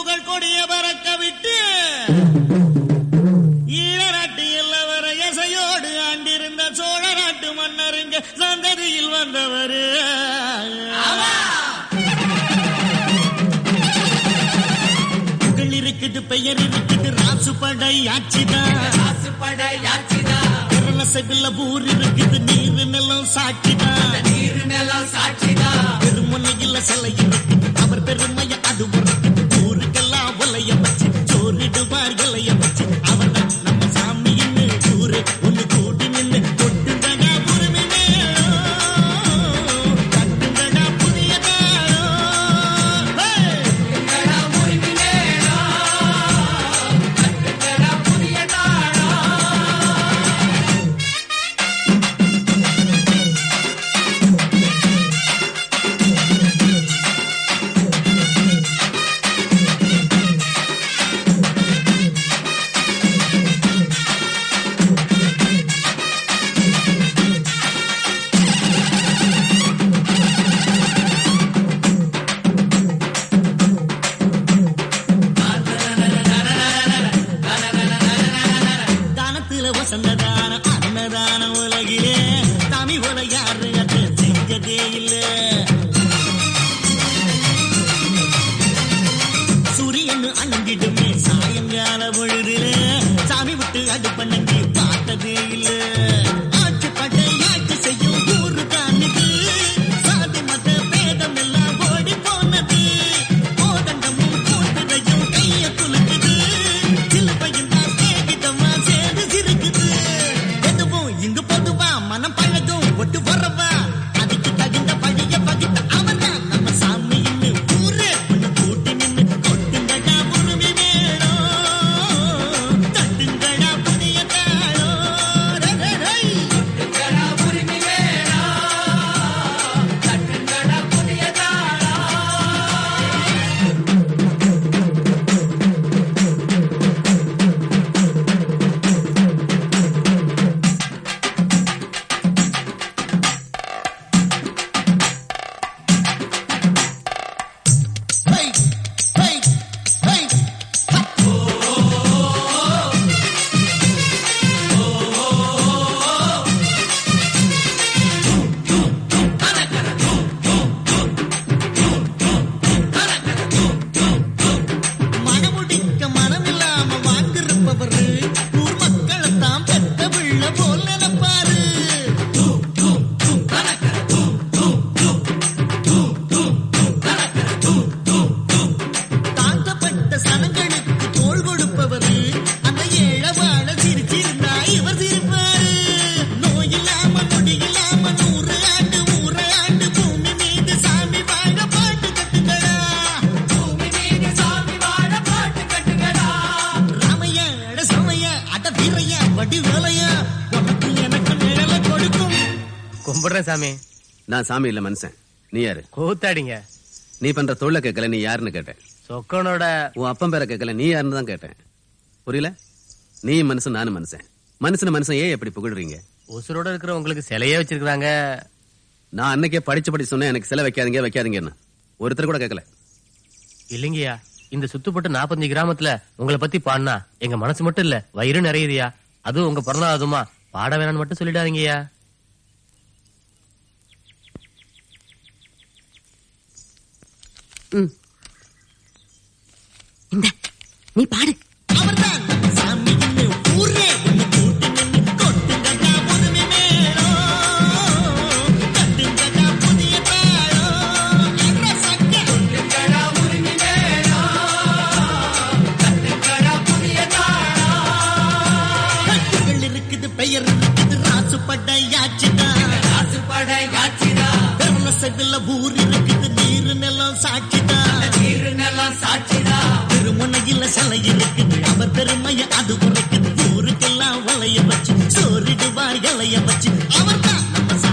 புகழ் கொடிய பறக்க விட்டு ஈழ நாட்டு எல்லவர எசையோடு ஆண்டிருந்த சோழ நாட்டு மன்னருங்க சந்ததியில் வந்தவரு புகழ் இருக்குது பெயர் இருக்குது ராசு படை ஆட்சிதான் கேரள செவில ஊர் இருக்குது நீர் நிலம் சாட்சிதான் பெருமுனையில் சிலை இருக்குது அவர் பெருமைய அது உரைக்குது ஊருக்கெல்லாம் ஒலைய வச்சு சோறிடுவார் இலைய வச்சு அவர் தான் நம்ம சாமின்னு ஊரு ஒண்ணு கூட்டி நின்று கொட்டுங்கடா உரிமை மேளம். கட்டுங்கடா புதிய தாளம். ஹே! தானத்துல வசந்ததான அன்னதான உலகிலே தாமி போல யாரு அது செஞ்சதே இல்ல சூரியன் அணங்கிடுமே சாயங்கால பொழுதுல சாமி விட்டு அது பண்ணி பார்த்ததே இல்ல ஆட்சி படை ஆட்சி செய்யும் ஊரு தானுது சாதி மத பேதம் எல்லாம் ஓடி போனது கோதண்டமும் கூட்டுதையும் கைய குலுக்குது சிலுவையும் தான் சேகிதமா சேர்ந்து சிரிக்குது எதுவும் இங்கு பொதுவா மனம் பழகும் ஒட்டு வரவா அதுக்கு தகுந்த பழிய பகிட்ட அவன் தான் நம்ம சாமின்னு ஊரே ஒண்ணு கூட்டி நின்னு கொட்டுங்கடா உரிமை வேணும் தட்டுங்கடா புதிய தாளம் ரே, ரே, ரே. Hey, hey, hey. மனமுடிக்க மனமில்லாம வாழ்ந்திருப்பவரு ஊர் மக்களைத்தான் பெத்த பிள்ள போல் நினைப்பாரு தாழ்த்தப்பட்ட சனங்களுக்கு தோள் கொடுப்பவரு அந்த ஏழவாழ சிரிச்சிருந்தா இவர் சிரிப்பாரு நோய் இல்லாம நொடி இல்லாம நூறு ஆண்டு ஊர ஆண்டு பூமி மீது சாமி வாழ பாட்டு கட்டுங்கடா ராமைய அட சமைய அட வீரைய வடி வேலைய உனக்கு எனக்கு நிழல கொடுக்கும் கும்பிடுறேன் சாமி நான் சாமி இல்ல மனுஷன் நீ யாரு கூத்தாடிங்க நீ பண்ற தொழில கேட்கல நீ யாருன்னு கேட்டேன் சொக்கனோட உன் அப்பன் பேரை கேட்கல நீ யாருன்னு தான் கேட்டேன் புரியல நீ மனுஷன் நானும் மனுஷன் மனுஷன மனுஷன் ஏன் எப்படி புகழ்றீங்க உசுரோட இருக்கிற உங்களுக்கு சிலையே வச்சிருக்காங்க நான் அன்னைக்கே படிச்சு படிச்சு சொன்னேன் எனக்கு சிலை வைக்காதீங்க வைக்காதீங்கன்னு ஒருத்தர் கூட கேட்கல இல்லைங்கய்யா இந்த சுத்துப்பட்டு நாற்பத்தஞ்சு கிராமத்துல உங்களை பத்தி பாடினா எங்க மனசு மட்டும் இல்ல வயிறு நிறையுதுயா அதுவும் உங்க பிறந்தாதுமா பாட வேணாம்னு மட்டும் சொல்லிடாதீங்கய்யா இந்த நீ பாடு அவர்தான் நம்ம சாமின்னு ஊரே ஒண்ணு கூட்டி நின்னு கொட்டுங்கடா உரிமை மேளம். தட்டுங்கடா புதிய தாளம். அட சக்க. கட்டுகள் இருக்குது பெயர் இருக்குது ராசு படையாச்சுதான் பெருள செவில ஊர் இருக்குது நீர் நிலம் சாட்சிதான் திருமுனையில சிலை இருக்குது அவர் பெருமைய அது உரைக்குது ஊருக்கெல்லாம் வளைய வச்சு சோறிடுவார் இலைய வச்சு அவர் தான் நம்ம